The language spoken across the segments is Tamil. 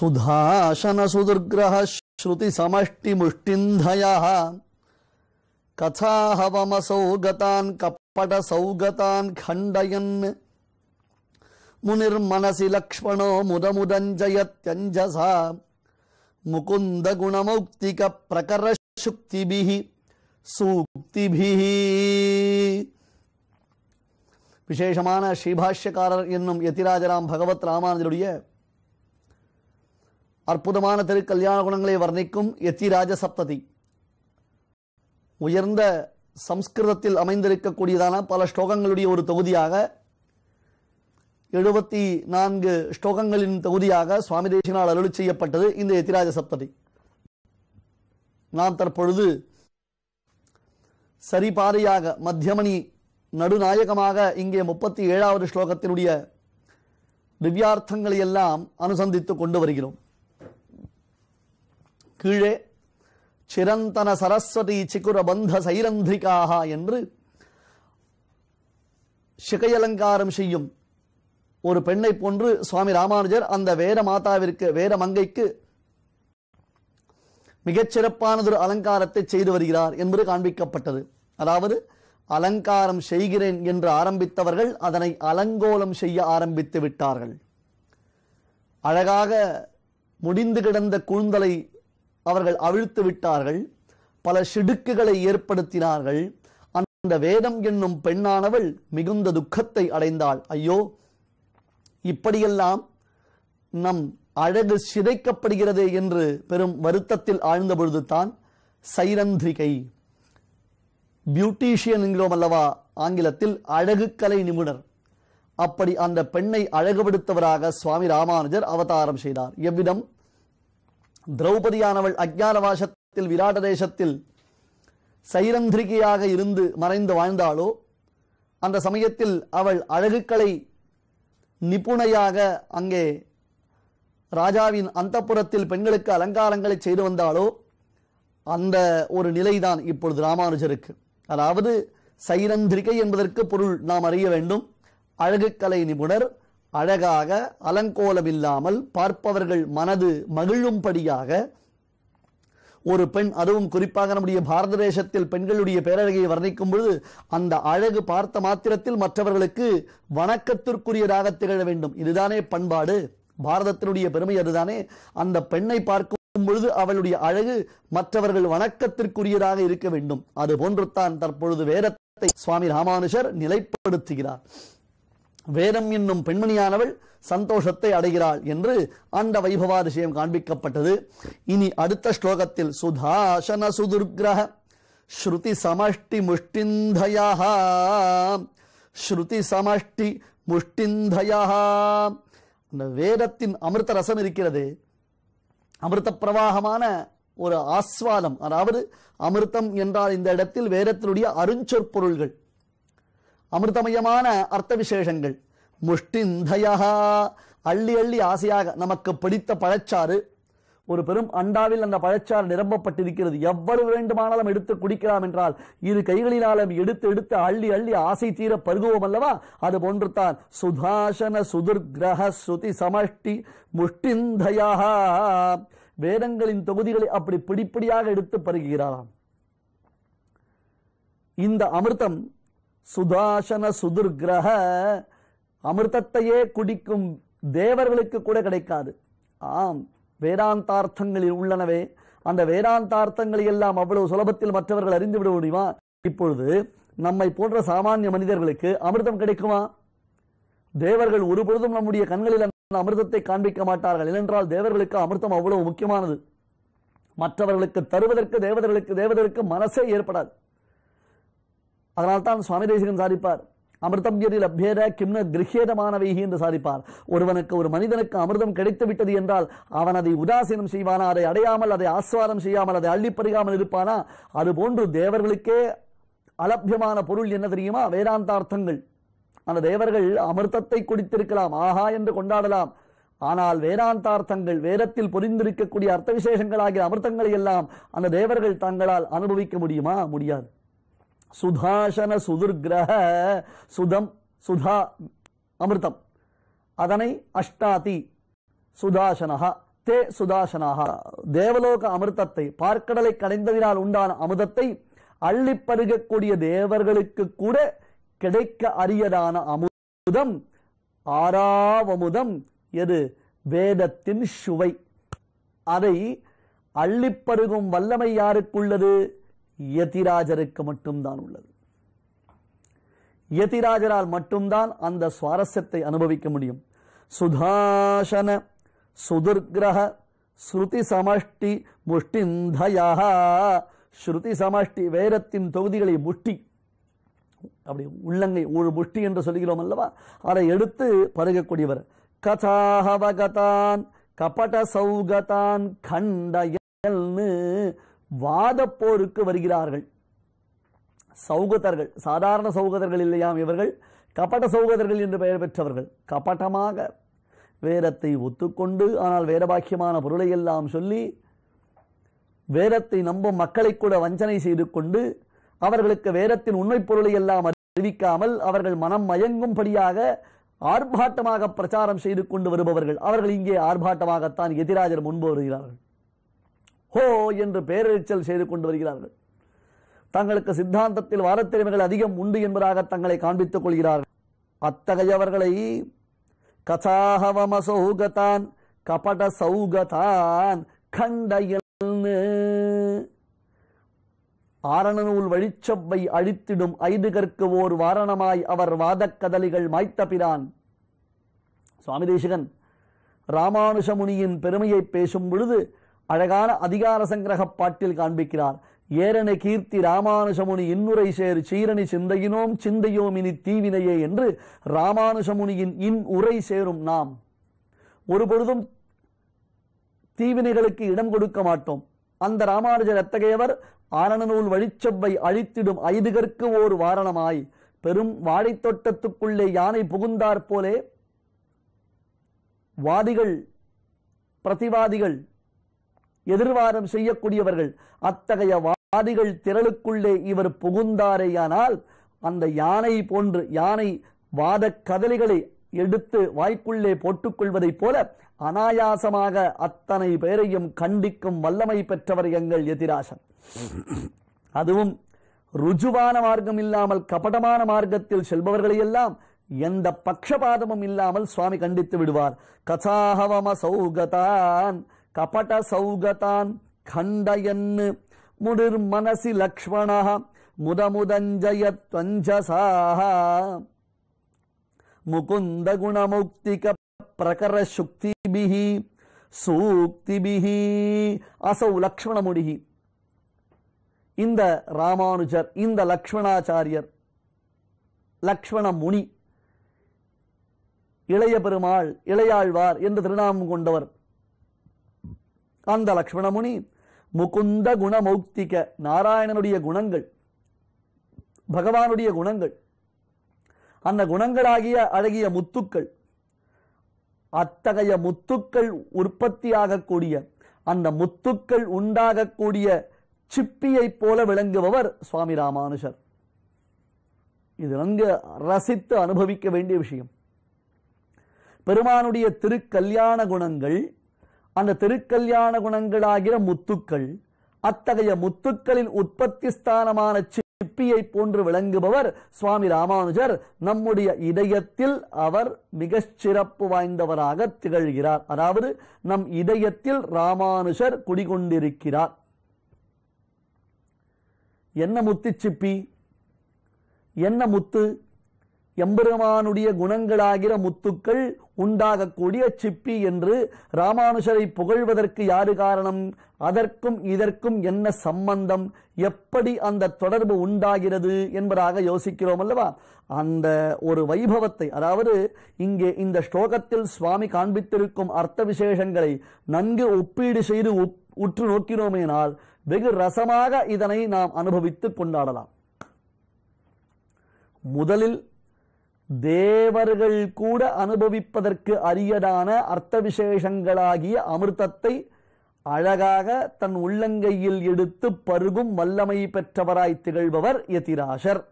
సుధాశన సుదుర్గ్రహ శృతి సమష్టి ముష్టింధయ కథాహవమ సౌగతాన్ కప్పట సౌగతాన్ ఖండయన్ మునిర్మనసి లక్ష్మణో ముదముదంజయత్యంజసా ముకుంద గుణమౌక్తిక ప్రకర శుక్తిభి சூக்திபி விசேஷமான ஸ்ரீபாஷ்யக்காரர் என்னும் யதிராஜராம் பகவத் ராமானுஜருடைய அற்புதமான திருக்கல்யாண குணங்களை வர்ணிக்கும் யத்திராஜ சப்ததி உயர்ந்த சம்ஸ்கிருதத்தில் அமைந்திருக்கக்கூடியதான பல ஸ்லோகங்களுடைய ஒரு தொகுதியாக எழுபத்தி நான்கு ஸ்லோகங்களின் தொகுதியாக சுவாமி தேசினால் அருளி செய்யப்பட்டது இந்த யத்திராஜ சப்ததி நாம் தற்பொழுது சரிபாதையாக மத்தியமணி நடுநாயகமாக இங்கே முப்பத்தி ஏழாவது ஸ்லோகத்தினுடைய திவ்யார்த்தங்களை எல்லாம் அனுசந்தித்துக் கொண்டு வருகிறோம் கீழே சிரந்தன சரஸ்வதி சிக்குர பந்த சைரந்திரிகாக என்று சிகையலங்காரம் செய்யும் ஒரு பெண்ணை போன்று சுவாமி ராமானுஜர் அந்த வேத மாதாவிற்கு வேத மங்கைக்கு மிகச்சிறப்பானதொரு அலங்காரத்தை செய்து வருகிறார் என்பது காண்பிக்கப்பட்டது அதாவது அலங்காரம் செய்கிறேன் என்று ஆரம்பித்தவர்கள் அதனை அலங்கோலம் செய்ய ஆரம்பித்து விட்டார்கள் அழகாக முடிந்து கிடந்த கூந்தலை அவர்கள் அவிழ்த்து விட்டார்கள் பல சிடுக்குகளை ஏற்படுத்தினார்கள் அந்த வேதம் என்னும் பெண்ணானவள் மிகுந்த துக்கத்தை அடைந்தாள் ஐயோ இப்படியெல்லாம் நம் அழகு சிதைக்கப்படுகிறதே என்று பெரும் வருத்தத்தில் ஆழ்ந்த பொழுதுதான் சைரந்திரிகை பியூட்டிஷியன் என்கிறோம் அல்லவா ஆங்கிலத்தில் அழகு கலை நிபுணர் அப்படி அந்த பெண்ணை அழகுபடுத்தவராக சுவாமி ராமானுஜர் அவதாரம் செய்தார் எவ்விதம் திரௌபதியானவள் அஜ்ஞானவாசத்தில் விராட தேசத்தில் சைரந்திரிகையாக இருந்து மறைந்து வாழ்ந்தாளோ அந்த சமயத்தில் அவள் அழகுக்கலை நிபுணையாக அங்கே ராஜாவின் அந்தப்புறத்தில் பெண்களுக்கு அலங்காரங்களை செய்து வந்தாலோ அந்த ஒரு நிலைதான் இப்பொழுது ராமானுஜருக்கு அதாவது சைரந்திரிகை என்பதற்கு பொருள் நாம் அறிய வேண்டும் அழகுக்கலை நிபுணர் அழகாக அலங்கோலம் இல்லாமல் பார்ப்பவர்கள் மனது மகிழும்படியாக ஒரு பெண் அதுவும் குறிப்பாக நம்முடைய பாரத தேசத்தில் பெண்களுடைய பேரழகையை வர்ணிக்கும் பொழுது அந்த அழகு பார்த்த மாத்திரத்தில் மற்றவர்களுக்கு வணக்கத்திற்குரியதாக திகழ வேண்டும் இதுதானே பண்பாடு பாரதத்தினுடைய பெருமை அதுதானே அந்த பெண்ணை பார்க்கும் பொழுது அவளுடைய அழகு மற்றவர்கள் வணக்கத்திற்குரியதாக இருக்க வேண்டும் அது போன்றுத்தான் தற்பொழுது வேதத்தை சுவாமி ராமானுஜர் நிலைப்படுத்துகிறார் வேதம் என்னும் பெண்மணியானவள் சந்தோஷத்தை அடைகிறாள் என்று அந்த வைபவாதிசயம் காண்பிக்கப்பட்டது இனி அடுத்த ஸ்லோகத்தில் சுதாசன சுதுர்கிரக ஸ்ருதி சமஷ்டி முஷ்டிந்தயா ஸ்ருதி சமஷ்டி முஷ்டிந்தயா அந்த வேதத்தின் அமிர்த ரசம் இருக்கிறது அமிர்த பிரவாகமான ஒரு ஆஸ்வாதம் அதாவது அமிர்தம் என்றால் இந்த இடத்தில் வேதத்தினுடைய அருஞ்சொற்பொருள்கள் அமிர்தமயமான அர்த்த விசேஷங்கள் முஷ்டிந்தயா அள்ளி அள்ளி ஆசையாக நமக்கு பிடித்த பழச்சாறு ஒரு பெரும் அண்டாவில் அந்த பழச்சாறு நிரம்பப்பட்டிருக்கிறது எவ்வளவு வேண்டுமானாலும் எடுத்து குடிக்கலாம் என்றால் இரு கைகளினாலும் எடுத்து எடுத்து அள்ளி அள்ளி ஆசை தீர பருகுவோம் அல்லவா அது போன்றுதான் சுதாசன சுதுர்கிரக சுதி சமஷ்டி முஷ்டிந்தயா வேதங்களின் தொகுதிகளை அப்படி பிடிப்படியாக எடுத்து பருகிறாராம் இந்த அமிர்தம் சுதாசன சுதுர்கிரக அமிர்தத்தையே குடிக்கும் தேவர்களுக்கு கூட கிடைக்காது ஆம் வேதாந்தார்த்தங்களில் உள்ளனவே அந்த வேதாந்தார்த்தங்களை எல்லாம் அவ்வளவு சுலபத்தில் மற்றவர்கள் அறிந்து விட முடியுமா இப்பொழுது நம்மை போன்ற சாமானிய மனிதர்களுக்கு அமிர்தம் கிடைக்குமா தேவர்கள் ஒரு பொழுதும் நம்முடைய கண்களில் அந்த அமிர்தத்தை காண்பிக்க மாட்டார்கள் ஏனென்றால் தேவர்களுக்கு அமிர்தம் அவ்வளவு முக்கியமானது மற்றவர்களுக்கு தருவதற்கு தேவதர்களுக்கு தேவதற்கு மனசே ஏற்படாது அதனால்தான் சுவாமி தேசிகன் சாதிப்பார் அமிர்தம் எதி லப்யேத கிம்ன கிரகியதமானவைகி என்று சாதிப்பார் ஒருவனுக்கு ஒரு மனிதனுக்கு அமிர்தம் கிடைத்து விட்டது என்றால் அவன் அதை உதாசீனம் செய்வானா அதை அடையாமல் அதை ஆஸ்வாதம் செய்யாமல் அதை அள்ளிப்பறியாமல் இருப்பானா அது போன்று தேவர்களுக்கே அலபியமான பொருள் என்ன தெரியுமா வேதாந்தார்த்தங்கள் அந்த தேவர்கள் அமிர்தத்தை குடித்திருக்கலாம் ஆஹா என்று கொண்டாடலாம் ஆனால் வேதாந்தார்த்தங்கள் வேதத்தில் பொறிந்திருக்கக்கூடிய அர்த்த விசேஷங்களாகிய அமிர்தங்களை எல்லாம் அந்த தேவர்கள் தங்களால் அனுபவிக்க முடியுமா முடியாது சுதாசன சுதுர்கிரக சுதம் சுதா அமிர்தம் அதனை அஷ்டாதி சுதாசனஹா தே சுதாசனாக தேவலோக அமிர்தத்தை பார்க்கடலை கடைந்ததினால் உண்டான அமுதத்தை அள்ளிப் பருகக்கூடிய தேவர்களுக்கு கூட கிடைக்க அரியதான அமுதம் ஆறாவமுதம் எது வேதத்தின் சுவை அதை அள்ளிப்பருகும் வல்லமை யாருக்குள்ளது யதிராஜருக்கு மட்டும்தான் உள்ளது யதிராஜரால் மட்டும்தான் அந்த சுவாரஸ்யத்தை அனுபவிக்க முடியும் சுதாசன சுதுர்கிரக ஸ்ருதி சமஷ்டி முஷ்டிந்தயா ஸ்ருதி சமஷ்டி வேதத்தின் தொகுதிகளை முஷ்டி அப்படி உள்ளங்கை ஒரு முஷ்டி என்று சொல்கிறோம் அல்லவா அதை எடுத்து பருகக்கூடியவர் கதாஹவகதான் கபட சௌகதான் கண்டயல்னு வாதப்போருக்கு வருகிறார்கள் சௌகதர்கள் சாதாரண சௌகதர்கள் இல்லையாம் இவர்கள் கபட சௌகதர்கள் என்று பெயர் பெற்றவர்கள் கபட்டமாக வேதத்தை ஒத்துக்கொண்டு ஆனால் வேதபாக்கியமான பொருளை எல்லாம் சொல்லி வேதத்தை நம்பும் மக்களை கூட வஞ்சனை செய்து கொண்டு அவர்களுக்கு வேதத்தின் உண்மை பொருளை எல்லாம் அறிவிக்காமல் அவர்கள் மனம் மயங்கும்படியாக ஆர்ப்பாட்டமாக பிரச்சாரம் செய்து கொண்டு வருபவர்கள் அவர்கள் இங்கே ஆர்ப்பாட்டமாகத்தான் எதிராஜர் முன்பு வருகிறார்கள் ஹோ என்று பேரெரிச்சல் செய்து கொண்டு வருகிறார்கள் தங்களுக்கு சித்தாந்தத்தில் வாரத்திறமைகள் அதிகம் உண்டு என்பதாக தங்களை காண்பித்துக் கொள்கிறார்கள் அத்தகையவர்களை கசாகவமசௌகதான் கபட சௌகதான் கண்டயல்னு ஆரணநூல் வழிச்சொவ்வை அழித்திடும் ஐதுகற்கு ஓர் வாரணமாய் அவர் வாதக்கதலிகள் மாய்த்த பிரான் சுவாமி தேசிகன் ராமானுஷமுனியின் பெருமையை பேசும் பொழுது அழகான அதிகார சங்கிரக பாட்டில் காண்பிக்கிறார் ஏரண கீர்த்தி ராமானுஷமுனி இன்னுரை சேர் சீரணி சிந்தையினோம் சிந்தையோம் இனி தீவினையே என்று ராமானுஷமுனியின் இன் உரை சேரும் நாம் ஒரு பொழுதும் தீவினைகளுக்கு இடம் கொடுக்க மாட்டோம் அந்த ராமானுஜர் எத்தகையவர் ஆரணநூல் வழிச்செவ்வை அழித்திடும் ஐதுகற்கு ஓர் வாரணமாய் பெரும் வாழைத் தோட்டத்துக்குள்ளே யானை புகுந்தாற் போலே வாதிகள் பிரதிவாதிகள் எதிர்வாதம் செய்யக்கூடியவர்கள் அத்தகைய வாதிகள் திரளுக்குள்ளே இவர் புகுந்தாரேயானால் அந்த யானை போன்று யானை வாத கதலிகளை எடுத்து வாய்க்குள்ளே போட்டுக்கொள்வதைப் போல அனாயாசமாக அத்தனை பேரையும் கண்டிக்கும் வல்லமை பெற்றவர் எங்கள் எதிராசன் அதுவும் ருஜுவான மார்க்கம் இல்லாமல் கபடமான மார்க்கத்தில் செல்பவர்களையெல்லாம் எந்த பக்ஷபாதமும் இல்லாமல் சுவாமி கண்டித்து விடுவார் கசாஹவம சௌகதான் கபட சௌகதான் கண்டயன்னு முடிர் மனசி லக்ஷ்மண முதமுதஞ்சயத்வஞ்சசாக முகுந்த குணமுக்திக பிரகர சுக்திபிஹி சூக்திபிஹி அசௌ லக்ஷ்மணமுடிகி இந்த ராமானுஜர் இந்த லக்ஷ்மணாச்சாரியர் லக்ஷ்மண முனி இளைய பெருமாள் இளையாழ்வார் என்று திருநாமம் கொண்டவர் அந்த லக்ஷ்மணமுனி முகுந்த குணமௌக்திக நாராயணனுடைய குணங்கள் பகவானுடைய குணங்கள் அந்த குணங்களாகிய அழகிய முத்துக்கள் அத்தகைய முத்துக்கள் உற்பத்தியாகக்கூடிய அந்த முத்துக்கள் உண்டாகக்கூடிய சிப்பியைப் போல விளங்குபவர் சுவாமி ராமானுஜர் இது நன்கு ரசித்து அனுபவிக்க வேண்டிய விஷயம் பெருமானுடைய திருக்கல்யாண குணங்கள் அந்த திருக்கல்யாண குணங்களாகிற முத்துக்கள் அத்தகைய முத்துக்களின் உற்பத்தி ஸ்தானமான சிப்பியை போன்று விளங்குபவர் சுவாமி ராமானுஜர் நம்முடைய இதயத்தில் அவர் மிகச் சிறப்பு வாய்ந்தவராக திகழ்கிறார் அதாவது நம் இதயத்தில் ராமானுஜர் குடிகொண்டிருக்கிறார் என்ன முத்து சிப்பி என்ன முத்து எம்பெருமானுடைய குணங்களாகிற முத்துக்கள் உண்டாகக்கூடிய சிப்பி என்று ராமானுஷரை புகழ்வதற்கு யாரு காரணம் அதற்கும் இதற்கும் என்ன சம்பந்தம் எப்படி அந்த தொடர்பு உண்டாகிறது என்பதாக யோசிக்கிறோம் அல்லவா அந்த ஒரு வைபவத்தை அதாவது இங்கே இந்த ஸ்லோகத்தில் சுவாமி காண்பித்திருக்கும் அர்த்த விசேஷங்களை நன்கு ஒப்பீடு செய்து உற்று நோக்கினோமேனால் வெகு ரசமாக இதனை நாம் அனுபவித்து கொண்டாடலாம் முதலில் தேவர்கள் கூட அனுபவிப்பதற்கு அரியதான அர்த்த விசேஷங்களாகிய அமிர்தத்தை அழகாக தன் உள்ளங்கையில் எடுத்து பருகும் வல்லமை பெற்றவராய் திகழ்பவர் யதிராசர்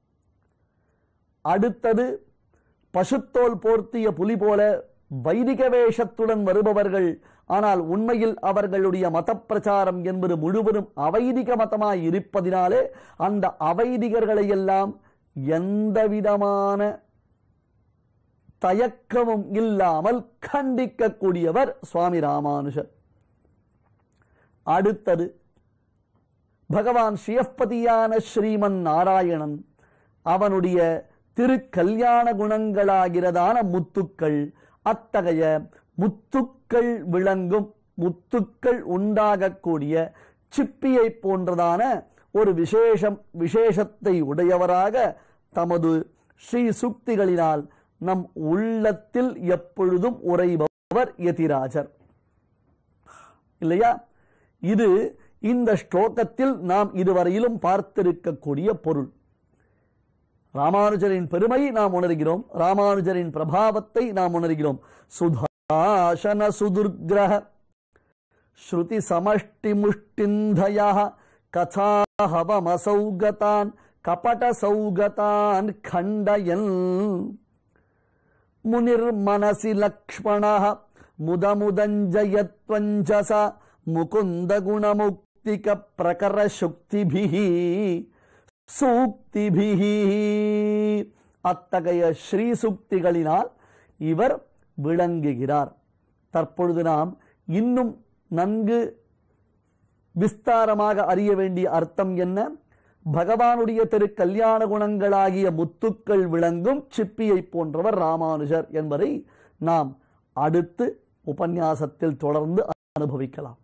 அடுத்தது பசுத்தோல் போர்த்திய புலி போல வைதிக வேஷத்துடன் வருபவர்கள் ஆனால் உண்மையில் அவர்களுடைய மத பிரச்சாரம் என்பது முழுவதும் அவைதிக மதமாய் இருப்பதினாலே அந்த அவைதிகர்களை எல்லாம் எந்த விதமான தயக்கமும் இல்லாமல் கண்டிக்கக்கூடியவர் சுவாமி ராமானுஜர் அடுத்தது பகவான் ஸ்ரீயப்பதியான ஸ்ரீமன் நாராயணன் அவனுடைய திருக்கல்யாண குணங்களாகிறதான முத்துக்கள் அத்தகைய முத்துக்கள் விளங்கும் முத்துக்கள் உண்டாகக்கூடிய சிப்பியை போன்றதான ஒரு விசேஷம் விசேஷத்தை உடையவராக தமது ஸ்ரீ சுக்திகளினால் நம் உள்ளத்தில் எப்பொழுதும் உறைபவர் யதிராஜர் இல்லையா இது இந்த ஸ்லோகத்தில் நாம் இதுவரையிலும் பார்த்திருக்கக்கூடிய பொருள் ராமானுஜரின் பெருமை நாம் உணர்கிறோம் ராமானுஜரின் பிரபாவத்தை நாம் உணர்கிறோம் சுதாசன சுதுர்கிரக ஸ்ருதி சமஷ்டி முஷ்டிந்தய கதாஹவமசௌகதான் கபட சௌகதான் கண்டயன் முனிர்மனசி லக்ஷ்மண முதமுதஞ்சயத்வஞ்சச முகுந்த குணமுக்திக பிரகர சுக்திபிஹி சூக்திபிஹி அத்தகைய ஸ்ரீ சுக்திகளினால் இவர் விளங்குகிறார் தற்பொழுது நாம் இன்னும் நன்கு விஸ்தாரமாக அறிய வேண்டிய அர்த்தம் என்ன பகவானுடைய திரு கல்யாண குணங்களாகிய முத்துக்கள் விளங்கும் சிப்பியை போன்றவர் ராமானுஜர் என்பதை நாம் அடுத்து உபன்யாசத்தில் தொடர்ந்து அனுபவிக்கலாம்